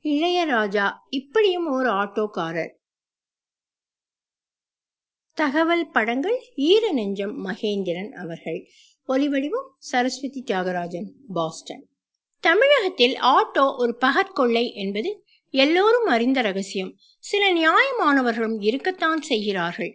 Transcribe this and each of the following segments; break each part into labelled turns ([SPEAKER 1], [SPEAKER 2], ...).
[SPEAKER 1] இளையராஜா இப்படியும் ஓர் ஆட்டோக்காரர் தகவல் படங்கள் ஈர நெஞ்சம் மகேந்திரன் அவர்கள் ஒலிவடிவம் சரஸ்வதி தியாகராஜன் பாஸ்டன் தமிழகத்தில் ஆட்டோ ஒரு பகற்கொள்ளை என்பது எல்லோரும் அறிந்த ரகசியம் சில நியாயமானவர்களும் இருக்கத்தான் செய்கிறார்கள்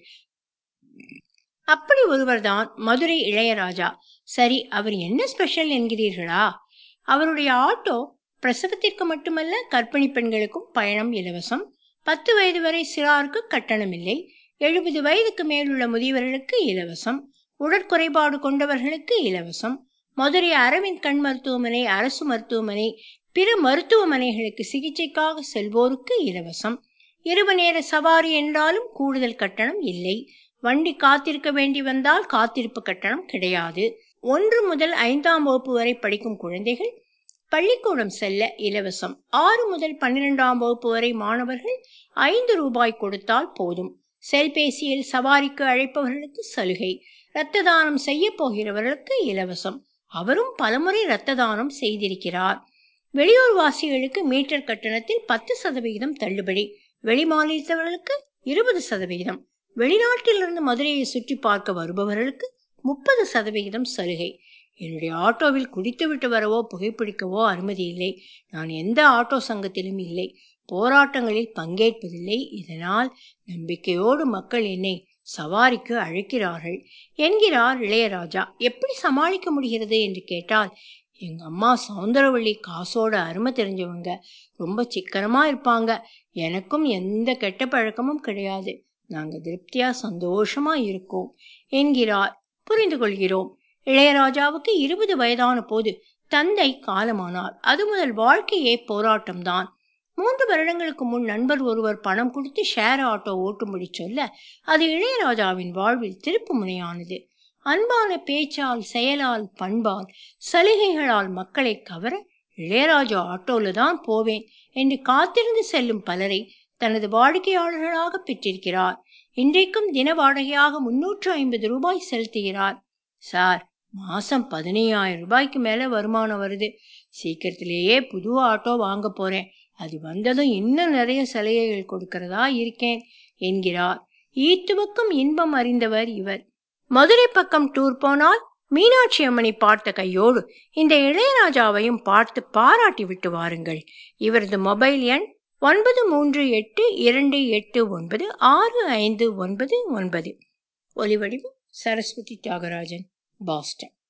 [SPEAKER 1] அப்படி ஒருவர்தான் மதுரை இளையராஜா சரி அவர் என்ன ஸ்பெஷல் என்கிறீர்களா அவருடைய ஆட்டோ பிரசவத்திற்கு மட்டுமல்ல கர்ப்பிணி பெண்களுக்கும் பயணம் இலவசம் பத்து வயது வரை சிறாருக்கு கட்டணம் இல்லை எழுபது வயதுக்கு மேலுள்ள முதியவர்களுக்கு இலவசம் உடற்குறைபாடு கொண்டவர்களுக்கு இலவசம் மதுரை அரவிந்த் கண் மருத்துவமனை அரசு மருத்துவமனை பிற மருத்துவமனைகளுக்கு சிகிச்சைக்காக செல்வோருக்கு இலவசம் இரவு நேர சவாரி என்றாலும் கூடுதல் கட்டணம் இல்லை வண்டி காத்திருக்க வேண்டி வந்தால் காத்திருப்பு கட்டணம் கிடையாது ஒன்று முதல் ஐந்தாம் வகுப்பு வரை படிக்கும் குழந்தைகள் பள்ளிக்கூடம் செல்ல இலவசம் ஆறு முதல் பன்னிரெண்டாம் வகுப்பு வரை மாணவர்கள் ஐந்து ரூபாய் கொடுத்தால் போதும் செல்பேசியில் சவாரிக்கு அழைப்பவர்களுக்கு சலுகை இரத்த தானம் செய்ய போகிறவர்களுக்கு இலவசம் அவரும் பலமுறை இரத்த தானம் செய்திருக்கிறார் வெளியூர் வாசிகளுக்கு மீட்டர் கட்டணத்தில் பத்து சதவிகிதம் தள்ளுபடி வெளி மாநிலத்தவர்களுக்கு இருபது சதவிகிதம் வெளிநாட்டிலிருந்து மதுரையை சுற்றி பார்க்க வருபவர்களுக்கு முப்பது சதவிகிதம் சலுகை என்னுடைய ஆட்டோவில் குடித்துவிட்டு வரவோ புகைப்பிடிக்கவோ அனுமதி இல்லை நான் எந்த ஆட்டோ சங்கத்திலும் இல்லை போராட்டங்களில் பங்கேற்பதில்லை இதனால் நம்பிக்கையோடு மக்கள் என்னை சவாரிக்கு அழைக்கிறார்கள் என்கிறார் இளையராஜா எப்படி சமாளிக்க முடிகிறது என்று கேட்டால் எங்க அம்மா சவுந்தரவள்ளி காசோட அருமை தெரிஞ்சவங்க ரொம்ப சிக்கனமா இருப்பாங்க எனக்கும் எந்த கெட்ட பழக்கமும் கிடையாது நாங்க திருப்தியா சந்தோஷமா இருக்கோம் என்கிறார் புரிந்து கொள்கிறோம் இளையராஜாவுக்கு இருபது வயதான போது தந்தை காலமானார் அது முதல் வாழ்க்கையே போராட்டம்தான் மூன்று வருடங்களுக்கு முன் நண்பர் ஒருவர் பணம் கொடுத்து ஷேர் ஆட்டோ ஓட்டும்படி சொல்ல அது இளையராஜாவின் வாழ்வில் திருப்பு முனையானது அன்பான பேச்சால் செயலால் பண்பால் சலுகைகளால் மக்களை கவர இளையராஜா ஆட்டோல தான் போவேன் என்று காத்திருந்து செல்லும் பலரை தனது வாடிக்கையாளர்களாக பெற்றிருக்கிறார் இன்றைக்கும் தின வாடகையாக முன்னூற்று ஐம்பது ரூபாய் செலுத்துகிறார் சார் மாசம் பதினையாயிரம் ரூபாய்க்கு மேல வருமானம் வருது சீக்கிரத்திலேயே புது ஆட்டோ வாங்க போறேன் அது வந்ததும் இன்னும் நிறைய சலுகைகள் கொடுக்கறதா இருக்கேன் என்கிறார் ஈத்துவக்கும் இன்பம் அறிந்தவர் இவர் மதுரை பக்கம் டூர் போனால் மீனாட்சி அம்மனை பார்த்த கையோடு இந்த இளையராஜாவையும் பார்த்து பாராட்டி விட்டு வாருங்கள் இவரது மொபைல் எண் ஒன்பது மூன்று எட்டு இரண்டு எட்டு ஒன்பது ஆறு ஐந்து ஒன்பது ஒன்பது ஒலிவடிவம் சரஸ்வதி தியாகராஜன் பாஸ்டன்